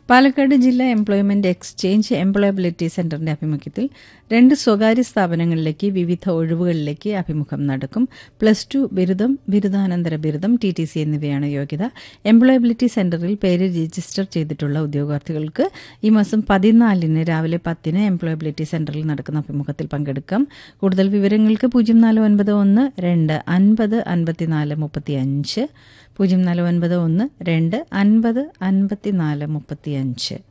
പാലക്കാട് ജില്ലാ employment exchange employability സെന്ററിന്റെ ആഭിമുഖ്യത്തിൽ രണ്ട് സ്വകാര്യ സ്ഥാപനങ്ങളിലേക്ക് വിവിധ ഒഴിവുകളിലേക്ക് അഭിമുഖം നടക്കും പ്ലസ് ടു ബിരുദം ബിരുദാനന്തര ബിരുദം ടി ടി സി എന്നിവയാണ് യോഗ്യത എംപ്ലോയബിലിറ്റി സെന്ററിൽ പേര് രജിസ്റ്റർ ചെയ്തിട്ടുള്ള ഉദ്യോഗാർത്ഥികൾക്ക് ഈ മാസം പതിനാലിന് രാവിലെ പത്തിന് എംപ്ലോയബിലിറ്റി സെന്ററിൽ നടക്കുന്ന അഭിമുഖത്തിൽ പങ്കെടുക്കാം കൂടുതൽ വിവരങ്ങൾക്ക് പൂജ്യം നാല് ഒൻപത് ഒന്ന് രണ്ട് അൻപത് അൻപത്തിനാല് മുപ്പത്തി അഞ്ച് പൂജ്യം നാല് ഒൻപത് ഒന്ന് രണ്ട് അൻപത് അൻപത്തിനാല് മുപ്പത്തി അഞ്ച്